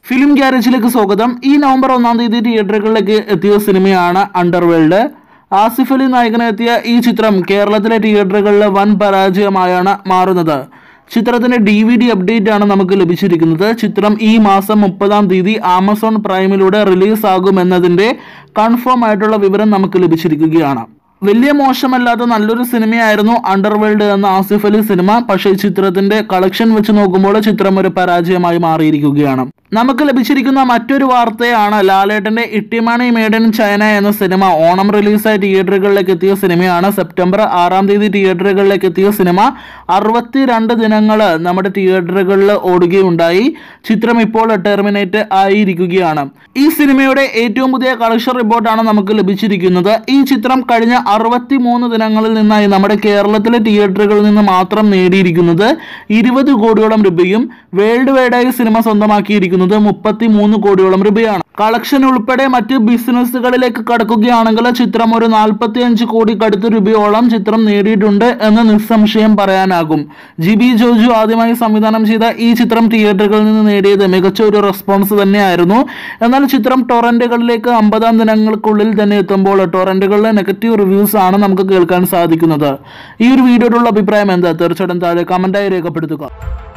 film ഗ്യാരേജിലേക്ക് സ്വാഗതം ഈ November ഒന്നാം തീയതി തിയേറ്ററുകളിലേക്ക് എത്തിയ സിനിമയാണ് അണ്ടർവേൾഡ് ആസിഫ് അലി നായകനെത്തിയ ഈ ചിത്രം കേരളത്തിലെ തിയേറ്ററുകളിൽ വൻ പരാജയമായാണ് മാറുന്നത് ചിത്രത്തിന്റെ ഡി വി ഡി അപ്ഡേറ്റ് ആണ് നമുക്ക് ലഭിച്ചിരിക്കുന്നത് ചിത്രം ഈ മാസം മുപ്പതാം തീയതി ആമസോൺ പ്രൈമിലൂടെ റിലീസ് ആകുമെന്നതിന്റെ കൺഫേം ആയിട്ടുള്ള വിവരം നമുക്ക് ലഭിച്ചിരിക്കുകയാണ് വലിയ മോശമല്ലാത്ത നല്ലൊരു സിനിമയായിരുന്നു അണ്ടർവേൾഡ് എന്ന ആസിഫ് അലി സിനിമ പക്ഷേ ചിത്രത്തിന്റെ കളക്ഷൻ വെച്ച് നോക്കുമ്പോൾ ചിത്രം ഒരു പരാജയമായി മാറിയിരിക്കുകയാണ് നമുക്ക് ലഭിച്ചിരിക്കുന്ന മറ്റൊരു വാർത്തയാണ് ലാലേട്ടന്റെ ഇട്ടിമണി മേഡൻ ചൈന എന്ന സിനിമ ഓണം റിലീസായി തിയേറ്ററുകളിലേക്ക് എത്തിയ സിനിമയാണ് സെപ്റ്റംബർ ആറാം തീയതി തിയേറ്ററുകളിലേക്ക് എത്തിയ സിനിമ അറുപത്തിരണ്ട് ദിനങ്ങൾ നമ്മുടെ തിയേറ്ററുകളിൽ ഓടുകയുണ്ടായി ചിത്രം ഇപ്പോൾ ടെർമിനേറ്റ് ആയിരിക്കുകയാണ് ഈ സിനിമയുടെ ഏറ്റവും പുതിയ കളക്ഷൻ റിപ്പോർട്ടാണ് നമുക്ക് ലഭിച്ചിരിക്കുന്നത് ഈ ചിത്രം കഴിഞ്ഞ അറുപത്തി മൂന്ന് ദിനങ്ങളിൽ നിന്നായി നമ്മുടെ കേരളത്തിലെ തിയേറ്ററുകളിൽ നിന്ന് മാത്രം നേടിയിരിക്കുന്നത് ഇരുപത് കോടിയോളം രൂപയും വേൾഡ് വൈഡായി സിനിമ സ്വന്തമാക്കിയിരിക്കുന്നത് മുപ്പത്തി മൂന്ന് കോടിയോളം രൂപയാണ് കളക്ഷൻ ഉൾപ്പെടെ മറ്റ് ബിസിനസ്സുകളിലേക്ക് കടക്കുകയാണെങ്കിൽ ചിത്രം ഒരു നാൽപ്പത്തി അഞ്ച് കോടി കടുത്ത രൂപയോളം ചിത്രം നേടിയിട്ടുണ്ട് എന്ന് നിസ്സംശയം പറയാനാകും ജി ബി ജോജു ആദ്യമായി സംവിധാനം ചെയ്ത ഈ ചിത്രം തിയേറ്ററുകളിൽ നിന്ന് നേടിയത് മികച്ച ഒരു റെസ്പോൺസ് തന്നെയായിരുന്നു എന്നാൽ ചിത്രം ടൊറന്റുകളിലേക്ക് അമ്പതാം ദിനങ്ങൾക്കുള്ളിൽ തന്നെ എത്തുമ്പോൾ ടൊറന്റുകളിലെ നെഗറ്റീവ് റിവ്യൂസ് ആണ് നമുക്ക് കേൾക്കാൻ സാധിക്കുന്നത് ഈ ഒരു വീഡിയോയിലുള്ള അഭിപ്രായം എന്താ തീർച്ചയായിട്ടും താഴെ കമന്റായി രേഖപ്പെടുത്തുക